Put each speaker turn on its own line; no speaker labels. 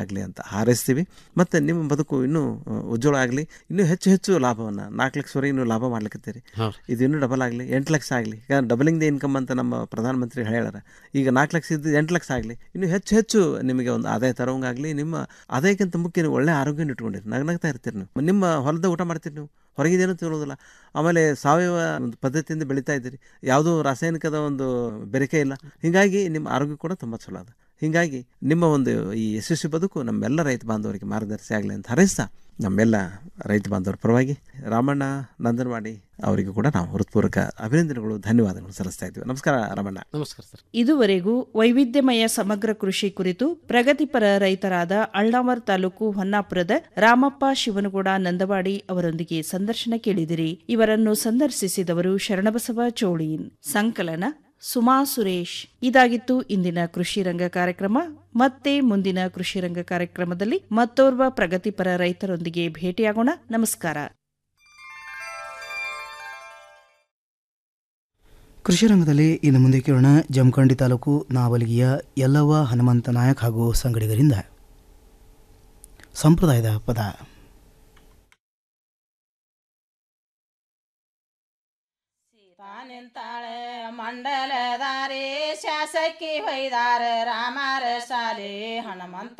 ಆಗಲಿ ಅಂತ ಹಾರೈಸ್ತೀವಿ ಮತ್ತು ನಿಮ್ಮ ಬದುಕು ಇನ್ನೂ ಆ, ಉಜ್ವಲ ಆಗಲಿ ಇನ್ನೂ ಹೆಚ್ಚು ಹೆಚ್ಚು ಲಾಭವನ್ನು ನಾಲ್ಕು ಲಕ್ಷವರೆಗೆ ನೀವು ಲಾಭ ಮಾಡ್ಲಿಕ್ಕತ್ತೀರಿ
ಹೌದು.
ಇದು ಇನ್ನೂ ಡಬಲ್ ಆಗಲಿ ಎಂಟು ಲಕ್ಷ ಆಗಲಿ ಈಗ ಡಬಲಿಂಗ್ ದ ಇನ್ಕಮ್ ಅಂತ ನಮ್ಮ ಪ್ರಧಾನಮಂತ್ರಿ ಹೇಳ್ಯಾರ ಈಗ ನಾಲ್ಕು ಲಕ್ಷ ಇದ್ದು ಎಂಟು ಲಕ್ಷ ಆಗಲಿ ಇನ್ನು ಹೆಚ್ಚು ಹೆಚ್ಚು ನಿಮಗೆ ಒಂದು ಆದಾಯ ತರೋಂಗಾಗಲಿ ನಿಮ್ಮ ಆದಾಯಕ್ಕಿಂತ ಮುಖ್ಯ ನೀವು ಒಳ್ಳೆ ಆರೋಗ್ಯ ಇಟ್ಕೊಂಡಿರಿ ನಗ್ನಗ್ತಾ ಇರ್ತೀರಿ ನೀವು ನಿಮ್ಮ ಹೊಲದ ಊಟ ಮಾಡ್ತೀರಿ ನೀವು ಹೊರಗಿದೇನೂ ತಿನ್ನೋದಿಲ್ಲ ಆಮೇಲೆ ಸಾವಯವ ಒಂದು ಪದ್ಧತಿಯಿಂದ ಬೆಳೀತಾ ಇದ್ದೀರಿ ಯಾವುದೂ ರಾಸಾಯನಿಕದ ಒಂದು ಬೆರಕೆ ಇಲ್ಲ ಹೀಗಾಗಿ ನಿಮ್ಮ ಆರೋಗ್ಯ ಕೂಡ ತುಂಬ ಚಲೋ ಅದ ಹೀಗಾಗಿ ನಿಮ್ಮ ಒಂದು ಈ ಯಶಸ್ವಿ ಬದುಕು ನಮ್ಮೆಲ್ಲ ರೈತ ಬಾಂಧವರಿಗೆ ಮಾರ್ಗದರ್ಶಿ ಆಗಲಿ ಅಂತ ಹಾರೈಸ್ತಾ ನಮ್ಮೆಲ್ಲ ರೈತ ಬಾಂಧವರ ಪರವಾಗಿ ರಾಮಣ್ಣ ನಂದನವಾಡಿ ಅವರಿಗೂ ಕೂಡ ನಾವು ಹೃತ್ಪೂರ್ವಕ ಅಭಿನಂದನೆಗಳು ಧನ್ಯವಾದಗಳು ಸಲ್ಲಿಸ್ತಾ ಇದ್ದೀವಿ ನಮಸ್ಕಾರ ರಾಮಣ್ಣ
ನಮಸ್ಕಾರ ಸರ್
ಇದುವರೆಗೂ ವೈವಿಧ್ಯಮಯ ಸಮಗ್ರ ಕೃಷಿ ಕುರಿತು ಪ್ರಗತಿಪರ ರೈತರಾದ ಅಳ್ನಾವರ್ ತಾಲೂಕು ಹೊನ್ನಾಪುರದ ರಾಮಪ್ಪ ಶಿವನಗೌಡ ನಂದವಾಡಿ ಅವರೊಂದಿಗೆ ಸಂದರ್ಶನ ಕೇಳಿದಿರಿ ಇವರನ್ನು ಸಂದರ್ಶಿಸಿದವರು ಶರಣಬಸವ ಚೋಳೀನ್ ಸಂಕಲನ ಸುಮಾ ಸುರೇಶ್ ಇದಾಗಿತ್ತು ಇಂದಿನ ಕೃಷಿ ರಂಗ ಕಾರ್ಯಕ್ರಮ ಮತ್ತೆ ಮುಂದಿನ ಕೃಷಿ ರಂಗ ಕಾರ್ಯಕ್ರಮದಲ್ಲಿ ಮತ್ತೋರ್ವ ಪ್ರಗತಿಪರ ರೈತರೊಂದಿಗೆ ಭೇಟಿಯಾಗೋಣ ನಮಸ್ಕಾರ
ಕೃಷಿ ರಂಗದಲ್ಲಿ ಇನ್ನು ಮುಂದೆ ಕೇಳೋಣ ಜಮಖಂಡಿ ತಾಲೂಕು ನಾವಲಗಿಯ ಯಲ್ಲವ್ವ ಹನುಮಂತ ನಾಯಕ್ ಹಾಗೂ ಸಂಗಡಿಗರಿಂದ ಸಂಪ್ರದಾಯದ ಪದ
ನಿಂತಾಳೆ ಮಂಡಲದಾರಿ ಶಾಸಕಿ ಹೊಯ್ದಾರ ರಾಮರ ಶಾಲೆ ಹನುಮಂತ